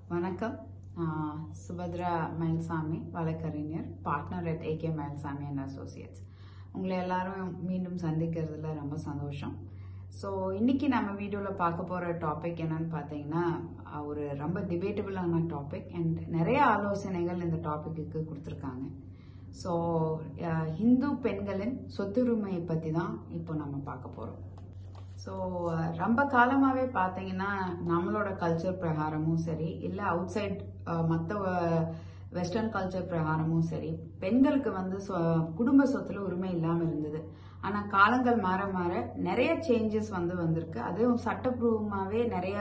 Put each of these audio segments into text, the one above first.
வணக்கம் நான் சுபத்ரா மயில்சாமி வழக்கறிஞர் partner at AK Mayilsamy and associates உங்களை எல்லாரும் மீண்டும் சந்திக்கிறதுல ரொம்ப சந்தோஷம் ஸோ இன்னைக்கு நம்ம வீடியோவில் பார்க்க போகிற டாபிக் என்னன்னு பார்த்தீங்கன்னா அஹ், ஒரு ரொம்ப டிபேட்டபிளான டாபிக் அண்ட் நிறைய ஆலோசனைகள் இந்த டாபிக்கு கொடுத்துருக்காங்க ஸோ ஹிந்து பெண்களின் சொத்துரிமையை பற்றி தான் இப்போ நம்ம பார்க்க போகிறோம் ஸோ ரொம்ப காலமாகவே பார்த்தீங்கன்னா நம்மளோட கல்ச்சர் பிரகாரமும் சரி இல்லை அவுட் சைட் மற்ற வெஸ்டர்ன் கல்ச்சர் பிரகாரமும் சரி பெண்களுக்கு வந்து சொ- குடும்ப சொத்துல உரிமை இல்லாமல் இருந்தது ஆனால் காலங்கள் மாற மாற நிறைய சேஞ்சஸ் வந்து வந்திருக்கு அதுவும் சட்டப்பூர்வமாகவே நிறைய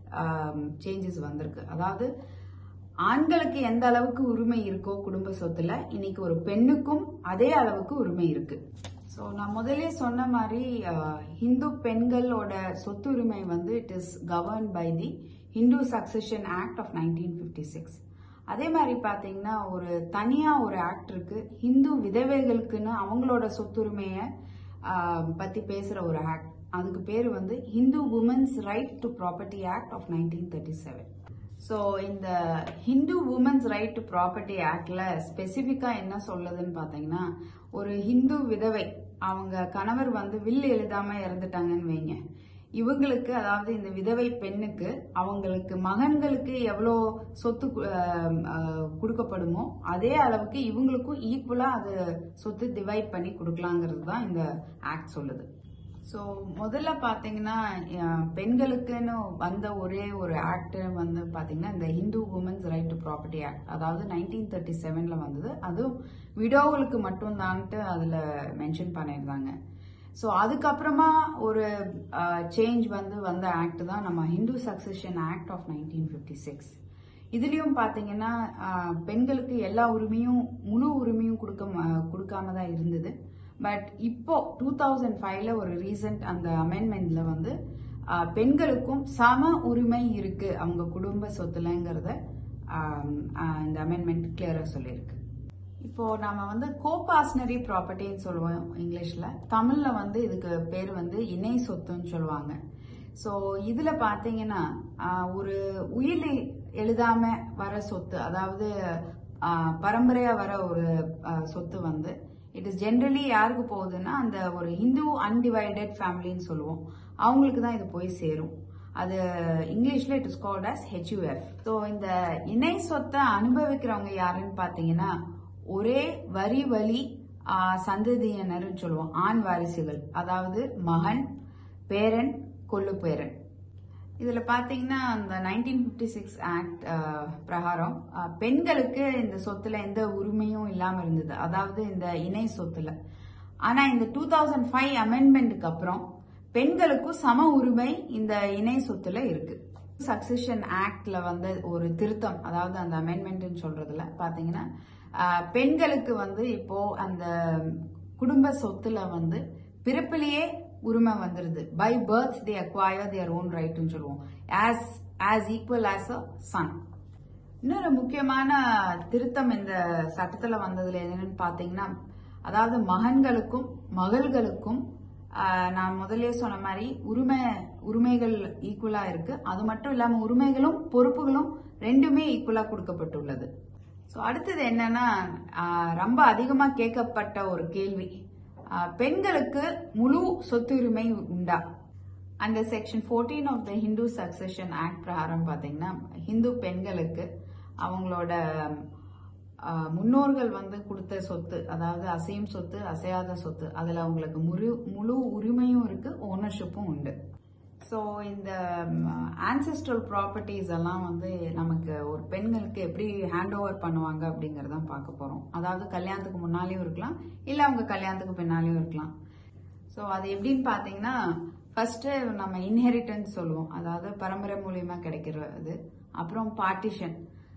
சேஞ்சஸ் வந்திருக்கு அதாவது ஆண்களுக்கு எந்த அளவுக்கு உரிமை இருக்கோ குடும்ப சொத்துல இன்னைக்கு ஒரு பெண்ணுக்கும் அதே அளவுக்கு உரிமை இருக்கு ஸோ நான் முதலே சொன்ன மாதிரி அஹ், ஹிந்து பெண்களோட சொத்து உரிமை வந்து it is govern by the Hindu succession act of nineteen fifty six அதே மாதிரி பார்த்தீங்கன்னா ஒரு தனியா ஒரு ஆக்ட் இருக்கு ஹிந்து விதவைகளுக்குன்னு அவங்களோட சொத்துரிமையை ஆஹ், பத்தி பேசுற ஒரு ஆக்ட் அதுக்கு பேர் வந்து Hindu women's right to property act of nineteen thirty seven so இந்த Hindu women's right to property ஆக்ட்ல ஸ்பெசிஃபிக்காக என்ன சொல்லுதுன்னு பார்த்தீங்கன்னா ஒரு ஹிந்து விதவை அவங்க கணவர் வந்து வில் எழுதாம இறந்துட்டாங்கன்னு வைங்க இவங்களுக்கு அதாவது இந்த விதவை பெண்ணுக்கு அவங்களுக்கு மகன்களுக்கு எவ்வளோ சொத்து கு- ஆஹ் ஆஹ் கொடுக்கப்படுமோ அதே அளவுக்கு இவங்களுக்கும் ஈக்குவலா அது சொத்து டிவைட் பண்ணி கொடுக்கலாங்கிறது தான் இந்த ஆக்ட் சொல்லுது ஸோ முதல்ல பார்த்தீங்கன்னா அஹ், பெண்களுக்குன்னு வந்த ஒரே ஒரு ஆக்ட் வந்து பார்த்தீங்கன்னா இந்த Hindu women's right to property act அதாவது நைன்டீன் தேர்ட்டி செவனில் வந்தது அதுவும் விடோவுகளுக்கு மட்டும்தான்ட்டு அதில் மென்ஷன் பண்ணியிருந்தாங்க ஸோ அதுக்கப்புறமா ஒரு சேஞ்ச் வந்து வந்த ஆக்ட் தான் நம்ம Hindu succession act of nineteen fifty six இதுலயும் பாத்தீங்கன்னா ஆஹ், பெண்களுக்கு எல்லா உரிமையும் முழு உரிமையும் கொடுக்க ம- கொடுக்காம தான் இருந்தது பட் இப்போ டூ தௌசண்ட் ஃபைவ்ல ஒரு ரீசன்ட் அந்த அமெண்ட்மெண்ட்ல வந்து ஆஹ், பெண்களுக்கும் சம உரிமை இருக்கு அவங்க குடும்ப சொத்துலங்கிறத ஆம், ஆஹ், இந்த அமெண்ட்மெண்ட் கிளியரா சொல்லியிருக்கு இப்போ நாம வந்து கோபாஸ்னரி ப்ராப்பர்ட்டின்னு சொல்லுவோம் இங்கிலீஷ்ல தமிழ்ல வந்து இதுக்கு பேர் வந்து இணை சொத்துன்னு சொல்லுவாங்க ஸோ இதுல பாத்தீங்கன்னா ஆஹ், ஒரு உயிர் எழுதாம வர சொத்து அதாவது ஆஹ், பரம்பரையா வர ஒரு ஆஹ், சொத்து வந்து இட் இஸ் ஜென்ரலி யாருக்கு போகுதுன்னா அந்த ஒரு ஹிந்து அன்டிவைடட் ஃபேமிலின்னு சொல்லுவோம் அவங்களுக்கு தான் இது போய் சேரும் அது இங்கிலீஷ்ல it is called as HUF so இந்த இணை சொத்தை அனுபவிக்கிறவங்க யாருன்னு பார்த்தீங்கன்னா ஒரே வரி வழி ஆ, சந்ததியினர்னு சொல்லுவோம் ஆண் வாரிசுகள் அதாவது மகன் பேரன் கொள்ளு பேரன் இதுல பாத்தீங்கன்னா அந்த நைன்டீன் பிப்டி சிக்ஸ் ஆக்ட் பிரகாரம் அஹ், பெண்களுக்கு இந்த சொத்துல எந்த உரிமையும் இல்லாம இருந்தது அதாவது இந்த இணை சொத்துல ஆனா இந்த டூ தௌசண்ட் ஃபைவ் அமெண்ட்மெண்ட்டுக்கு அப்புறம் பெண்களுக்கும் சம உரிமை இந்த இணை சொத்துல இருக்கு சக்சஷன் ஆக்ட்ல வந்து ஒரு திருத்தம் அதாவது அந்த அமெண்ட்மெண்ட்னு சொல்றதுல பாத்தீங்கன்னா அஹ், பெண்களுக்கு வந்து இப்போ அந்த குடும்ப சொத்துல வந்து பிறப்பிலேயே உரிமை வந்துருது by birth they acquire their own ரைட்னு சொல்லுவோம் as as equal as a son இன்னொரு முக்கியமான திருத்தம் இந்த சட்டத்துல வந்ததுல என்னன்னு பாத்தீங்கன்னா அதாவது மகன்களுக்கும் மகள்களுக்கும் ஆஹ், நான் முதல்லயே சொன்ன மாதிரி உரிமை உரிமைகள் ஈக்குவலா இருக்கு அது மட்டும் இல்லாம உரிமைகளும் பொறுப்புகளும் ரெண்டுமே ஈக்குவலா கொடுக்கப்பட்டுள்ளது ஸோ அடுத்தது என்னன்னா ஆஹ், ரொம்ப அதிகமா கேட்கப்பட்ட ஒரு கேள்வி ஆஹ், பெண்களுக்கு முழு சொத்துரிமை உண்டா அந்த section 14 of the Hindu succession act பிரகாரம் பார்த்தீங்கன்னா ஹிந்து பெண்களுக்கு அவங்களோட ஆஹ், முன்னோர்கள் வந்து கொடுத்த சொத்து அதாவது அசையும் சொத்து அசையாத சொத்து அதில் அவங்களுக்கு முழு முழு உரிமையும் இருக்கு ஓனர்ஷிப்பும் உண்டு ஸோ இந்த ஆன்செஸ்ட்ரல் ப்ராப்பர்ட்டிஸ் எல்லாம் வந்து நமக்கு ஒரு பெண்களுக்கு எப்படி ஹேண்ட் ஓவர் பண்ணுவாங்க அப்படிங்கறதான் பார்க்க போறோம் அதாவது கல்யாணத்துக்கு முன்னாலேயும் இருக்கலாம் இல்லை அவங்க கல்யாணத்துக்கு பின்னாலேயும் இருக்கலாம் ஸோ அது எப்படின்னு பார்த்தீங்கன்னா ஃபர்ஸ்ட் நம்ம இன்ஹெரிட்டன்ஸ் சொல்லுவோம் அதாவது பரம்பரை மூலியமா கிடைக்கிறது அப்புறம் பார்ட்டிஷன்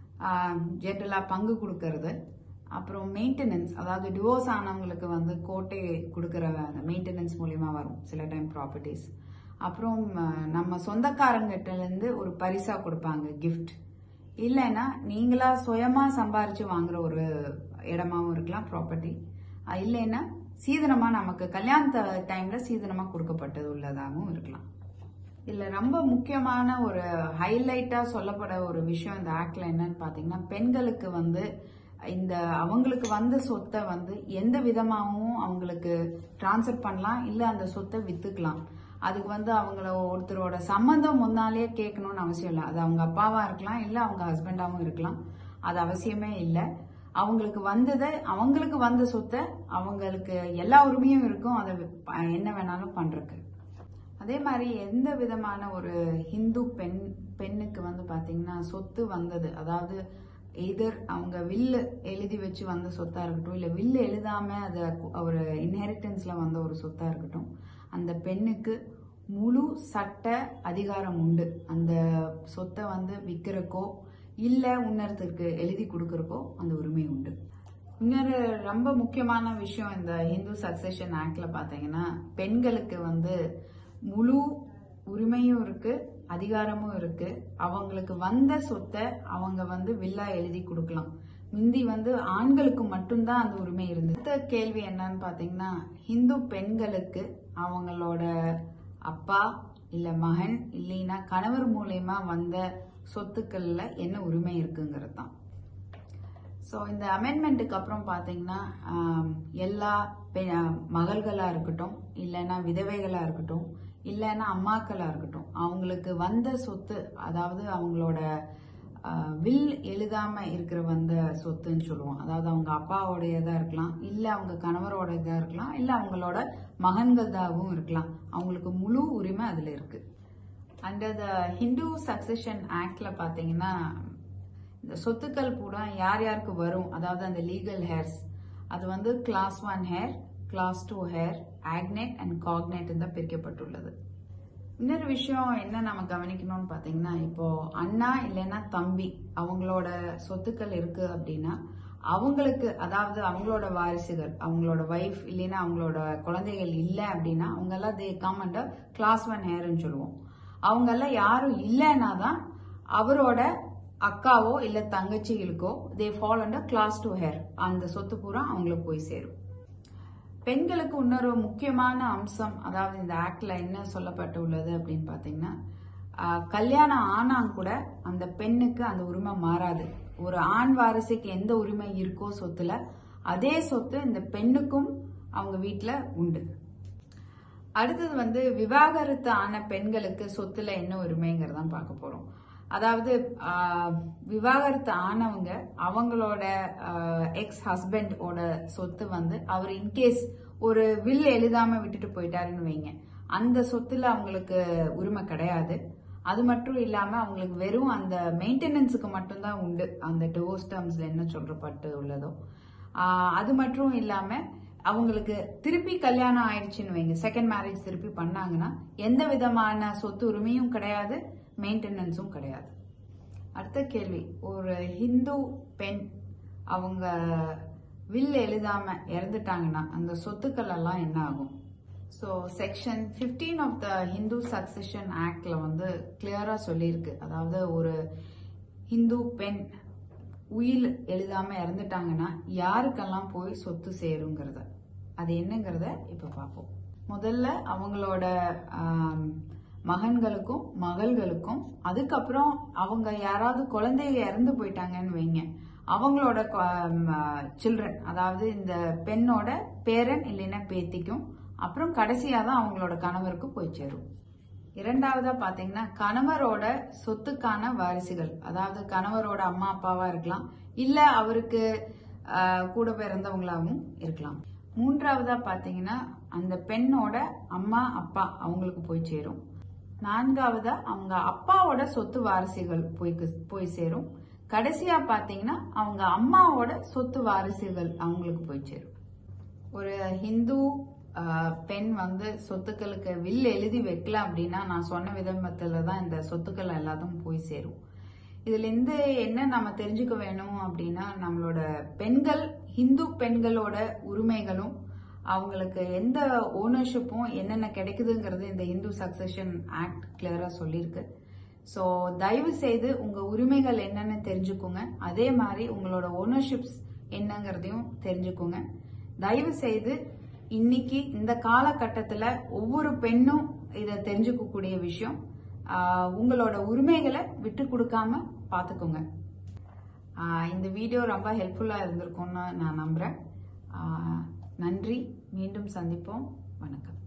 ஜென்ரலாக பங்கு கொடுக்கறது அப்புறம் மெயின்டெனன்ஸ் அதாவது டிவோர்ஸ் ஆனவங்களுக்கு வந்து கோட்டை கொடுக்குற மெயின்டெனன்ஸ் மூலியமா வரும் சில டைம் ப்ராப்பர்ட்டிஸ் அப்புறம் அஹ், நம்ம சொந்தக்காரங்கிட்ட இருந்து ஒரு பரிசா கொடுப்பாங்க கிஃப்ட் இல்லைன்னா நீங்களா சுயமா சம்பாரிச்சு வாங்குற ஒரு இடமாவும் இருக்கலாம் ப்ராப்பர்ட்டி இல்லைன்னா சீதனமா நமக்கு கல்யாண டைம்ல சீதனமா கொடுக்கப்பட்டது உள்ளதாகவும் இருக்கலாம் இதுல ரொம்ப முக்கியமான ஒரு ஹைலைட்டா சொல்லப்பட ஒரு விஷயம் இந்த ஆக்ட்ல என்னன்னு பாத்தீங்கன்னா பெண்களுக்கு வந்து இந்த அவங்களுக்கு வந்த சொத்தை வந்து எந்த விதமாகவும் அவங்களுக்கு டிரான்ஸ்ஃபர் பண்ணலாம் இல்ல அந்த சொத்தை வித்துக்கலாம் அதுக்கு வந்து அவங்கள ஒருத்தரோட சம்மந்தம் முன்னாலேயே கேட்கணும்னு அவசியம் இல்லை அது அவங்க அப்பாவா இருக்கலாம் இல்ல அவங்க ஹஸ்பண்டாவும் இருக்கலாம் அது அவசியமே இல்லை அவங்களுக்கு வந்ததை அவங்களுக்கு வந்த சொத்தை அவங்களுக்கு எல்லா உரிமையும் இருக்கும் அதை ப- என்ன வேணாலும் பண்றதுக்கு அதே மாதிரி எந்த விதமான ஒரு ஹிந்து பெண் பெண்ணுக்கு வந்து பாத்தீங்கன்னா சொத்து வந்தது அதாவது எதர் அவங்க வில்லு எழுதி வச்சு வந்த சொத்தா இருக்கட்டும் இல்ல வில்லு எழுதாம அது ஒரு இன்ஹெரிட்டன்ஸ்ல வந்த ஒரு சொத்தா இருக்கட்டும் அந்த பெண்ணுக்கு முழு சட்ட அதிகாரம் உண்டு அந்த சொத்தை வந்து விற்கிறக்கோ இல்ல இன்னொருத்தருக்கு எழுதி கொடுக்கறக்கோ அந்த உரிமை உண்டு இன்னொரு ரொம்ப முக்கியமான விஷயம் இந்த ஹிந்து சக்சஷன் ஆக்ட்ல பாத்தீங்கன்னா பெண்களுக்கு வந்து முழு உரிமையும் இருக்கு அதிகாரமும் இருக்கு அவங்களுக்கு வந்த சொத்தை அவங்க வந்து வில்லா எழுதி கொடுக்கலாம் முந்தி வந்து ஆண்களுக்கு மட்டும்தான் அந்த உரிமை இருந்தது அடுத்த கேள்வி என்னன்னு பாத்தீங்கன்னா ஹிந்து பெண்களுக்கு அவங்களோட அப்பா இல்ல மகன் இல்லைன்னா கணவர் மூலயமா வந்த சொத்துக்கள்ல என்ன உரிமை இருக்குங்கிறது தான் ஸோ இந்த அமெண்ட்மெண்ட்டுக்கு அப்புறம் பார்த்தீங்கன்னா ஆம், எல்லா பெ- மகள்களா இருக்கட்டும் இல்லைன்னா விதவைகளா இருக்கட்டும் இல்லைன்னா அம்மாக்களா இருக்கட்டும் அவங்களுக்கு வந்த சொத்து அதாவது அவங்களோட ஆ, வில் எழுதாம இருக்கிற வந்த சொத்துன்னு சொல்லுவோம் அதாவது அவங்க அப்பாவோடையதா இருக்கலாம் இல்ல அவங்க கணவரோடதா இருக்கலாம் இல்ல அவங்களோட மகன்கள்தாவும் இருக்கலாம் அவங்களுக்கு முழு உரிமை அதுல இருக்கு அண்டர் த ஹிந்து சக்சஷன் ஆக்ட்ல பாத்தீங்கன்னா இந்த சொத்துக்கள் பூரா யார் யாருக்கு வரும் அதாவது அந்த லீகல் ஹேர்ஸ் அது வந்து class one heir class two heir agnate and cognate தான் பிரிக்கப்பட்டுள்ளது இன்னொரு விஷயம் என்ன நம்ம கவனிக்கணும்னு பாத்தீங்கன்னா இப்போ அண்ணா இல்லைன்னா தம்பி அவங்களோட சொத்துக்கள் இருக்கு அப்படின்னா அவங்களுக்கு அதாவது அவங்களோட வாரிசுகள் அவங்களோட வைஃப் இல்லைன்னா அவங்களோட குழந்தைகள் இல்லை அப்படின்னா அவங்க எல்லாம் they come under class one ஹேர்னு சொல்லுவோம் அவங்க எல்லாம் யாரும் இல்லைன்னா தான் அவரோட அக்காவோ இல்ல தங்கச்சிகளுக்கோ they fall under class two heir அந்த சொத்து பூரா அவங்களுக்கு போய் சேரும் பெண்களுக்கு இன்னொரு முக்கியமான அம்சம் அதாவது இந்த ஆக்ட்ல என்ன சொல்லப்பட்டு உள்ளது அப்படின்னு பாத்தீங்கன்னா ஆஹ், கல்யாணம் ஆனாங்க கூட அந்த பெண்ணுக்கு அந்த உரிமை மாறாது ஒரு ஆண் வாரிசுக்கு எந்த உரிமை இருக்கோ சொத்துல அதே சொத்து இந்த பெண்ணுக்கும் அவங்க வீட்ல உண்டு அடுத்தது வந்து விவாகரத்து ஆன பெண்களுக்கு சொத்துல என்ன உரிமைங்கிறதான் பார்க்க போறோம் அதாவது ஆஹ், விவாகரத்து ஆனவங்க அவங்களோட எக்ஸ் ஹஸ்பண்டோட சொத்து வந்து அவர் இன்கேஸ் ஒரு வில் எழுதாம விட்டுட்டு போயிட்டாருன்னு வைங்க அந்த சொத்துல அவங்களுக்கு உரிமை கிடையாது அது மட்டும் இல்லாம அவங்களுக்கு வெறும் அந்த மெயின்டெனன்ஸுக்கு மட்டும்தான் உண்டு அந்த டிவோர்ஸ் டேர்ம்ஸ்ல என்ன சொல்றப்பட்டு உள்ளதோ ஆஹ், அது மட்டும் இல்லாம அவங்களுக்கு திருப்பி கல்யாணம் ஆயிடுச்சுன்னு வைங்க செகண்ட் மேரேஜ் திருப்பி பண்ணாங்கன்னா எந்த விதமான சொத்து உரிமையும் கிடையாது மெயின்டெனன்ஸும் கிடையாது அடுத்த கேள்வி ஒரு ஹிந்து பெண் அவங்க வில் எழுதாம இறந்துட்டாங்கன்னா அந்த சொத்துக்கள் எல்லாம் என்ன ஆகும் so section 15 of the Hindu succession ஆக்ட்ல வந்து கிளியரா சொல்லியிருக்கு அதாவது ஒரு ஹிந்து பெண் உயில் எழுதாம இறந்துட்டாங்கன்னா யாருக்கெல்லாம் போய் சொத்து சேருங்கிறத அது என்னங்கிறத இப்ப பார்ப்போம் முதல்ல அவங்களோட ஆம், மகன்களுக்கும் மகள்களுக்கும் அதுக்கப்புறம் அவங்க யாராவது குழந்தைங்க இறந்து போயிட்டாங்கன்னு வைங்க அவங்களோட சில்ட்ரன் அதாவது இந்த பெண்ணோட பேரன் இல்லைன்னா பேத்திக்கும் அப்புறம் கடைசியா தான் அவங்களோட கணவருக்கு போய் சேரும் இரண்டாவதா பாத்தீங்கன்னா கணவரோட சொத்துக்கான வாரிசுகள் அதாவது கணவரோட அம்மா அப்பாவா இருக்கலாம் இல்ல அவருக்கு ஆஹ், கூட பிறந்தவங்களாகவும் இருக்கலாம் மூன்றாவதா பாத்தீங்கன்னா அந்த பெண்ணோட அம்மா அப்பா அவங்களுக்கு போய் சேரும் நான்காவதா அவங்க அப்பாவோட சொத்து வாரிசுகள் போய் போய் சேரும் கடைசியா பாத்தீங்கன்னா அவங்க அம்மாவோட சொத்து வாரிசுகள் அவங்களுக்கு போய் சேரும் ஒரு ஹிந்து ஆஹ், பெண் வந்து சொத்துக்களுக்கு வில் எழுதி வைக்கல அப்படின்னா நான் சொன்ன விதத்துல தான் இந்த சொத்துக்கள் எல்லாத்தும் போய் சேரும் இதுல இருந்து என்ன நம்ம தெரிஞ்சுக்க வேணும் அப்படின்னா நம்மளோட பெண்கள் ஹிந்து பெண்களோட உரிமைகளும் அவங்களுக்கு எந்த ஓனர்ஷிப்பும் என்னென்ன கிடைக்குதுங்கிறது இந்த இந்து சக்சஷன் ஆக்ட் கிளியரா சொல்லியிருக்கு ஸோ தயவு செய்து உங்க உரிமைகள் என்னன்னு தெரிஞ்சுக்கோங்க அதே மாதிரி உங்களோட ஓனர்ஷிப்ஸ் என்னங்கிறதையும் தெரிஞ்சுக்கோங்க தயவு செய்து இன்னைக்கு இந்த காலகட்டத்துல ஒவ்வொரு பெண்ணும் இதை தெரிஞ்சுக்கக்கூடிய விஷயம் ஆஹ் உங்களோட உரிமைகளை விட்டு கொடுக்காம பார்த்துக்கோங்க ஆஹ் இந்த வீடியோ ரொம்ப ஹெல்ப்ஃபுல்லாக இருந்திருக்கும்னு நான் நம்புகிறேன் ஆஹ் நன்றி மீண்டும் சந்திப்போம் வணக்கம்